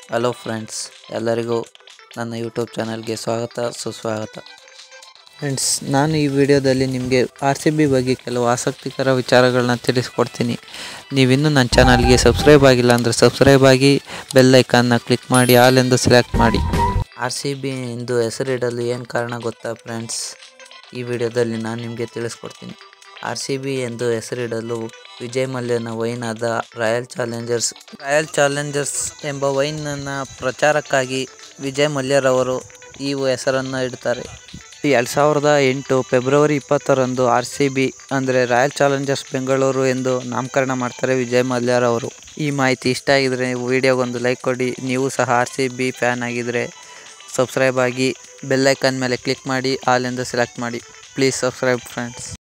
hello friends ಎಲ್ಲರಿಗೂ ನನ್ನ YouTube ಚಾನಲ್ಗೆ ಸ್ವಾಗತ ಸುಸ್ವಾಗತ ಫ್ರೆಂಡ್ಸ್ ನಾನು ಈ ವಿಡಿಯೋದಲ್ಲಿ ನಿಮಗೆ ಆರ್ ಸಿ ಬಿ ಬಗ್ಗೆ ಕೆಲವು ಆಸಕ್ತಿಕರ ವಿಚಾರಗಳನ್ನ ತಿಳಿಸ್ಕೊಡ್ತೀನಿ ನೀವಿನ್ನೂ ನನ್ನ ಚಾನಲ್ಗೆ ಸಬ್ಸ್ಕ್ರೈಬ್ ಆಗಿಲ್ಲ ಅಂದರೆ ಸಬ್ಸ್ಕ್ರೈಬ್ ಆಗಿ ಬೆಲ್ ಐಕಾನ್ನ ಕ್ಲಿಕ್ ಮಾಡಿ ಆಲ್ ಎಂದು ಸೆಲೆಕ್ಟ್ ಮಾಡಿ ಆರ್ ಸಿ ಬಿ ಎಂದು ಹೆಸರಿಡಲು ಏನು ಕಾರಣ ಗೊತ್ತಾ ಫ್ರೆಂಡ್ಸ್ ಈ ವಿಡಿಯೋದಲ್ಲಿ ನಾನು ನಿಮಗೆ ತಿಳಿಸ್ಕೊಡ್ತೀನಿ ಆರ್ ಸಿ ಬಿ ಎಂದು ಹೆಸರಿಡಲು ವಿಜಯ್ ಮಲ್ಯನ ವೈನ್ ಆದ ರಾಯಲ್ ಚಾಲೆಂಜರ್ಸ್ ರಾಯಲ್ ಚಾಲೆಂಜರ್ಸ್ ಎಂಬ ವೈನನ್ನು ಪ್ರಚಾರಕ್ಕಾಗಿ ವಿಜಯ್ ಮಲ್ಯರವರು ಈ ಹೆಸರನ್ನು ಇಡ್ತಾರೆ ಎರಡು ಸಾವಿರದ ಎಂಟು ಫೆಬ್ರವರಿ ಇಪ್ಪತ್ತರಂದು ಆರ್ ಸಿ ಬಿ ಅಂದರೆ ರಾಯಲ್ ಚಾಲೆಂಜರ್ಸ್ ಬೆಂಗಳೂರು ಎಂದು ನಾಮಕರಣ ಮಾಡ್ತಾರೆ ವಿಜಯ್ ಮಲ್ಯರವರು ಈ ಮಾಹಿತಿ ಇಷ್ಟ ಆಗಿದರೆ ನೀವು ವಿಡಿಯೋಗೊಂದು ಲೈಕ್ ಕೊಡಿ ನೀವು ಸಹ ಆರ್ ಸಿ ಬಿ ಫ್ಯಾನ್ ಆಗಿದ್ದರೆ ಸಬ್ಸ್ಕ್ರೈಬ್ ಆಗಿ ಬೆಲ್ಲೈಕನ್ ಮೇಲೆ ಕ್ಲಿಕ್ ಮಾಡಿ ಆಲ್ ಎಂದು ಸೆಲೆಕ್ಟ್ ಮಾಡಿ ಪ್ಲೀಸ್ ಸಬ್ಸ್ಕ್ರೈಬ್ ಫ್ರೆಂಡ್ಸ್